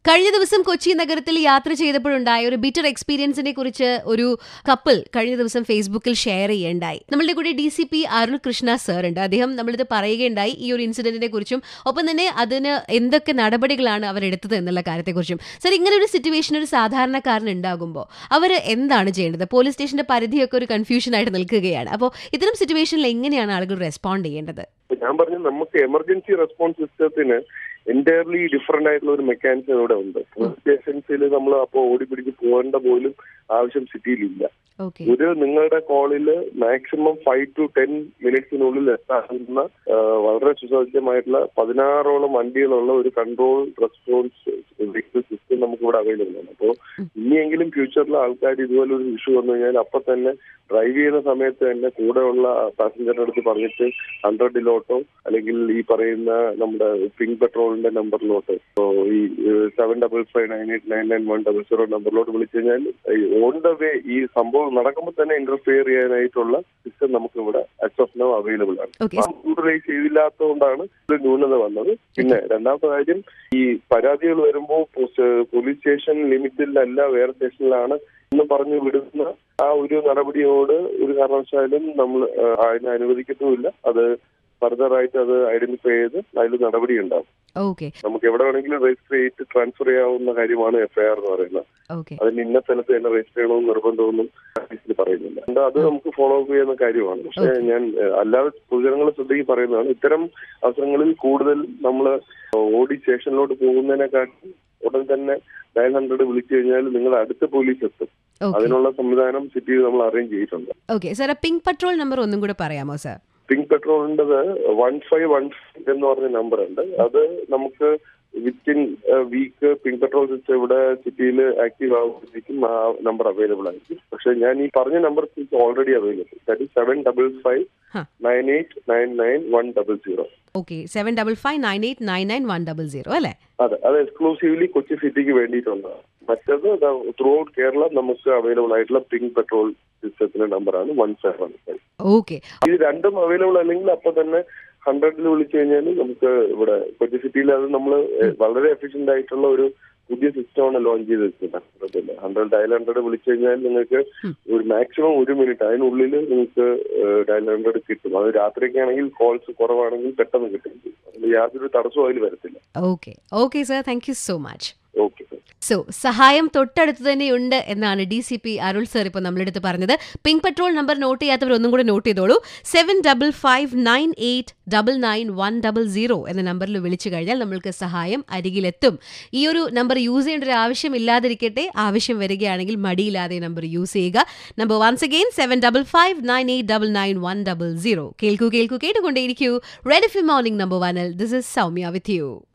കഴിഞ്ഞ ദിവസം കൊച്ചി നഗരത്തിൽ യാത്ര ചെയ്തപ്പോഴുണ്ടായ ഒരു ബിറ്റർ എക്സ്പീരിയൻസിനെ കുറിച്ച് ഒരു കപ്പിൾ കഴിഞ്ഞ ദിവസം ഫേസ്ബുക്കിൽ ഷെയർ ചെയ്യേണ്ടായി നമ്മളുടെ കൂടെ D C P Arun Krishna sir ഉണ്ട് അദ്ദേഹം നമ്മളിത് പറയുകയുണ്ടായി ഈ ഒരു ഇൻസിഡന്റിനെ കുറിച്ചും ഒപ്പം തന്നെ അതിന് എന്തൊക്കെ നടപടികളാണ് അവർ എടുത്തത് എന്നുള്ള കാര്യത്തെക്കുറിച്ചും സർ ഇങ്ങനെ ഒരു സിറ്റുവേഷൻ ഒരു സാധാരണക്കാരന് ഉണ്ടാകുമ്പോൾ അവർ എന്താണ് ചെയ്യേണ്ടത് പോലീസ് സ്റ്റേഷന്റെ പരിധിയൊക്കെ ഒരു കൺഫ്യൂഷൻ ആയിട്ട് നിൽക്കുകയാണ് അപ്പോൾ ഇത്തരം സിറ്റുവേഷനിൽ എങ്ങനെയാണ് ആളുകൾ റെസ്പോണ്ട് ചെയ്യേണ്ടത് ഞാൻ പറഞ്ഞു നമുക്ക് എമർജൻസി റെസ്പോൺസ് സിസ്റ്റത്തിന് എൻറ്റയർലി ഡിഫറെന്റ് ആയിട്ടുള്ള ഒരു മെക്കാനിസം ഇവിടെ ഉണ്ട് സ്റ്റേഷൻസിൽ നമ്മൾ അപ്പോൾ ഓടിപ്പിടിച്ച് പോകേണ്ട പോലും ആവശ്യം സിറ്റിയിലില്ല ഓക്കെ ഒരു നിങ്ങളുടെ കോളിൽ മാക്സിമം ഫൈവ് ടു ടെൻ മിനിറ്റ്സിനുള്ളിൽ എത്താവുന്ന ആ, വളരെ സുസജ്ജമായിട്ടുള്ള പതിനാറോളം വണ്ടികളുള്ള ഒരു കൺട്രോൾ റെസ്പോൺസ് വെഹിക്കിൾ സിസ്റ്റം നമുക്ക് ഇവിടെ അവൈലബിൾ ആണ് അപ്പോൾ ഇനിയെങ്കിലും ഫ്യൂച്ചറിൽ ആൾക്കാർ ഇതുപോലെ ഒരു ഇഷ്യൂ വന്നു കഴിഞ്ഞാൽ അപ്പൊ തന്നെ ഡ്രൈവ് ചെയ്യുന്ന സമയത്ത് തന്നെ കൂടെയുള്ള പാസഞ്ചറിന്റെ അടുത്ത് പറഞ്ഞിട്ട് ഹൺഡ്രഡിലോട്ടോ അല്ലെങ്കിൽ ഈ പറയുന്ന നമ്മുടെ പിങ്ക് പെട്രോളിന്റെ നമ്പറിലോട്ടോ ഈ seven double five nine eight nine nine one double zero നമ്പറിലോട്ട് വിളിച്ചു കഴിഞ്ഞാൽ ഓൺ ദ വേ ഈ സംഭവം നടക്കുമ്പോൾ തന്നെ ഇന്റർഫിയർ ചെയ്യാനായിട്ടുള്ള സിസ്റ്റം നമുക്ക് ഇവിടെ അസ് ഓഫ് നോ അവൈലബിൾ ആണ് Okay. കമ്പ്യൂട്ടറൈസ് ചെയ്തില്ലാത്തതുകൊണ്ടാണ് ഇത് ന്യൂനത വന്നത് പിന്നെ രണ്ടാമത്തെ കാര്യം ഈ പരാതികൾ വരുമ്പോൾ പോലീസ് സ്റ്റേഷൻ ലിമിറ്റിലല്ല വേറെ സ്റ്റേഷനിലാണ് എന്ന് പറഞ്ഞു വിടുന്ന ആ ഒരു നടപടിയോട് ഒരു കാരണവശാലും നമ്മൾ ആ, അതിനെ അനുവദിക്കത്തുമില്ല അത് ഫർദർ ആയിട്ട് അത് ഐഡന്റിഫൈ ചെയ്ത് അതിൽ നടപടി ഉണ്ടാവും ഓക്കെ നമുക്ക് എവിടെ വേണമെങ്കിലും രജിസ്റ്റർ ചെയ്ത് ട്രാൻസ്ഫർ ചെയ്യാവുന്ന കാര്യമാണ് എഫ്ഐആർ എന്ന് പറയുന്നത് ഓക്കെ അതിന് ഇന്ന സ്ഥലത്ത് തന്നെ രജിസ്റ്റർ ചെയ്യണമെന്ന് നിർബന്ധമൊന്നും പോലീസിൽ പറയുന്നില്ല അതുകൊണ്ട് അത് നമുക്ക് ഫോളോ അപ്പ് ചെയ്യുന്ന കാര്യമാണ് പക്ഷെ Okay. ഞാൻ ഏഹ്, അല്ലാതെ പൊതുജനങ്ങളെ ശ്രദ്ധയ്ക്ക് പറയുന്നതാണ് ഇത്തരം അവസരങ്ങളിൽ കൂടുതൽ നമ്മൾ ഓടി സ്റ്റേഷനിലോട്ട് പോകുന്നതിനെക്കാട്ടും ഉടൻ തന്നെ നയൻ ഹൺഡ്രഡ് വിളിച്ചു കഴിഞ്ഞാൽ നിങ്ങൾ അടുത്ത പോലീസ് എത്തും ഓക്കെ അതിനുള്ള സംവിധാനം സിറ്റിയിൽ നമ്മൾ അറേഞ്ച് ചെയ്തിട്ടുണ്ട് okay sir pink patrol number ഒന്നും കൂടെ പറയാമോ സാർ പിങ്ക് പെട്രോളിൻ്റെത് വൺ ഫൈവ് വൺ എന്ന് പറഞ്ഞ നമ്പർ ഉണ്ട് അത് നമുക്ക് within week pink patrol system ഇവിടെ സിറ്റിയിൽ ആക്റ്റീവ് ആകുമ്പോഴത്തേക്കും ആ നമ്പർ അവൈലബിൾ ആയിരിക്കും പക്ഷെ ഞാൻ ഈ പറഞ്ഞ number already available that is seven double five Huh. Nine eight nine nine one double zero okay seven double five nine eight nine nine one double zero അല്ലേ അതെ അത് എക്സ്ക്ലൂസീവ്ലി കൊച്ചി സിറ്റിക്ക് വേണ്ടിയിട്ടുള്ളതാണ് മറ്റത് ത്രൂ ഔട്ട് കേരള നമുക്ക് അവൈലബിൾ ആയിട്ടുള്ള pink petrol സിസ്റ്റത്തിന്റെ നമ്പറാണ് one seven one five okay ഇത് രണ്ടും അവൈലബിൾ അല്ലെങ്കിൽ അപ്പൊ തന്നെ ഹൺഡ്രഡിൽ വിളിച്ചു കഴിഞ്ഞാൽ നമുക്ക് ഇവിടെ കൊച്ചി സിറ്റിയിൽ അത് നമ്മൾ വളരെ എഫിഷ്യന്റ് ആയിട്ടുള്ള ഒരു പുതിയ സിസ്റ്റമാണ് ലോഞ്ച് ചെയ്ത് വെച്ചിട്ടുണ്ട് ഹൺഡ്രഡ് ഡയൽ ഹൺഡ്രഡ് വിളിച്ചു കഴിഞ്ഞാൽ നിങ്ങൾക്ക് ഒരു മാക്സിമം ഒരു മിനിറ്റ് അതിനുള്ളിൽ നിങ്ങൾക്ക് ഡയൽ ഹൺഡ്രഡ് കിട്ടും അത് രാത്രിയൊക്കെ ആണെങ്കിൽ കോൾസ് കുറവാണെങ്കിൽ പെട്ടെന്ന് കിട്ടും അതിൽ യാതൊരു തടസ്സവും അതിൽ വരത്തില്ല okay okay sir thank you so much okay so സഹായം തൊട്ടടുത്ത് തന്നെയുണ്ട് എന്നാണ് D C P Arul sir ഇപ്പോൾ നമ്മളെടുത്ത് പറഞ്ഞത് പിങ്ക് പെട്രോൾ നമ്പർ നോട്ട് ചെയ്യാത്തവർ ഒന്നും കൂടെ നോട്ട് ചെയ്തോളൂ seven double five nine eight double nine one double zero എന്ന നമ്പറിൽ വിളിച്ചു കഴിഞ്ഞാൽ നമ്മൾക്ക് സഹായം അരികിലെത്തും ഈ ഒരു നമ്പർ യൂസ് ചെയ്യേണ്ട ഒരു ആവശ്യം ഇല്ലാതിരിക്കട്ടെ ആവശ്യം വരികയാണെങ്കിൽ മടിയില്ലാതെ നമ്പർ യൂസ് ചെയ്യുക number once again seven double five nine eight double nine one double zero കേൾക്കൂ കേൾക്കൂ കേട്ടുകൊണ്ടേയിരിക്കൂ റെഡ് എഫ് മോർണിംഗ് നമ്പർ വണിൽ this is Soumya with U